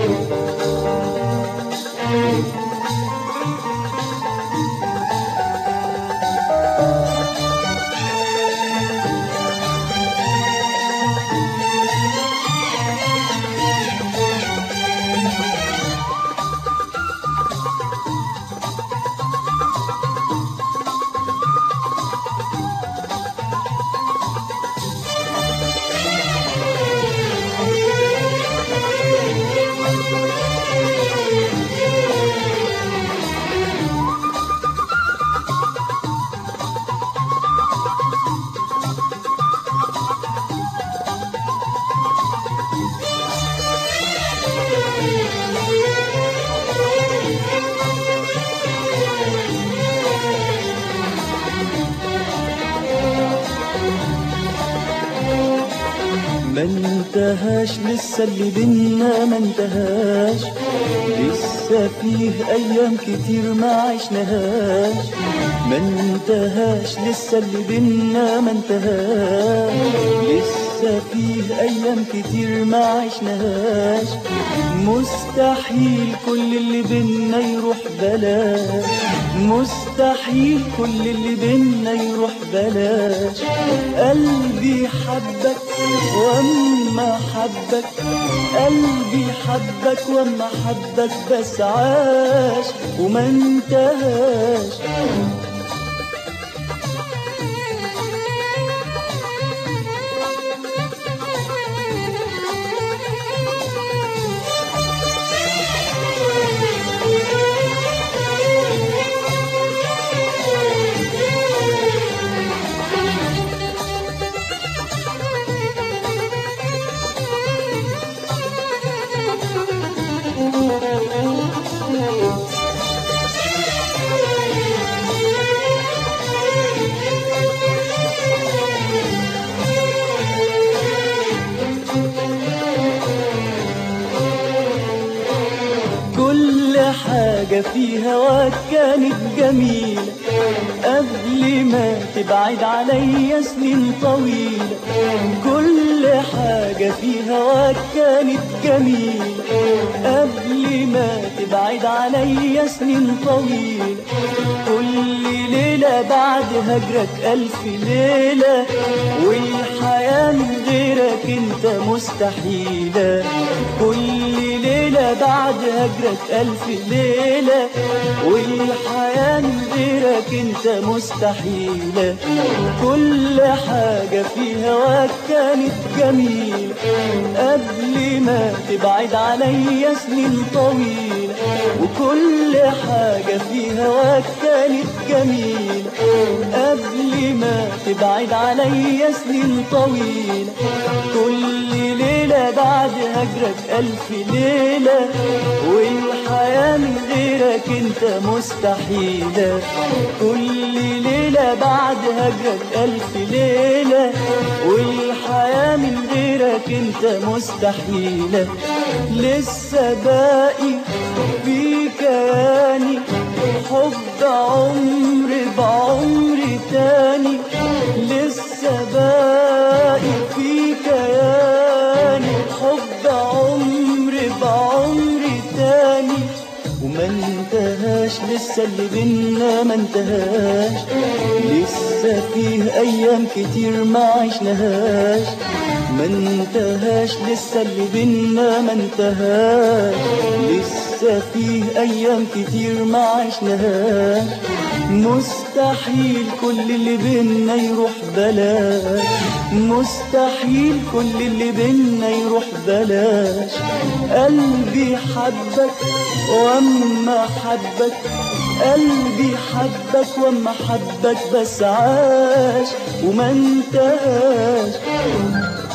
ما انتهاش لسه اللي بينا ما انتهاش لسه فيه ايام كتير ما عشناهاش ما انتهاش لسه اللي بينا ما انتهاش لسه فيه ايام كتير ما عشناهاش مستحيل كل اللي بينا يروح بلاش مستحيل كل اللي بينا يروح بلاش قلبي حبك واما حبك قلبي حبك واما حبك بس عاش وما انتهاش كل حاجة في هواك كانت جميلة قبل ما تبعد عليا سنين طويلة كل حاجة في هواك كانت جميلة قبل ما تبعد عليا سنين طويلة كل ليلة بعد هجرك ألف ليلة والحياة من غيرك انت مستحيلة كل ليلة بعد هجرك ألف ليلة والحياة من غيرك انت مستحيلة كل حاجة في هواك كانت جميلة قبل ما تبعد عليا سنين طويلة وكل حاجة في هواك كانت جميلة قبل ما تبعد عليا سنين طويلة كل ليلة بعد هجرك ألف ليلة والحياة من غيرك انت مستحيلة كل ليلة بعد هجرك ألف ليلة والحياة من غيرك انت مستحيلة لسه باقي في كياني حب عمر بعمر تاني لسه باقي في كياني حب عمر بعمر تاني وما انتهاش لسه اللي بينا ما انتهاش لسه فيه ايام كتير ما عشناهاش ما انتهاش لسه اللي بينا ما انتهاش لسه فيه ايام كتير ما عشناهاش مستحيل كل اللي بينا يروح بلاش مستحيل كل اللي بينا يروح بلاش قلبي حبك واما حبك قلبي حبك واما حبك بس عاش وما انتهاش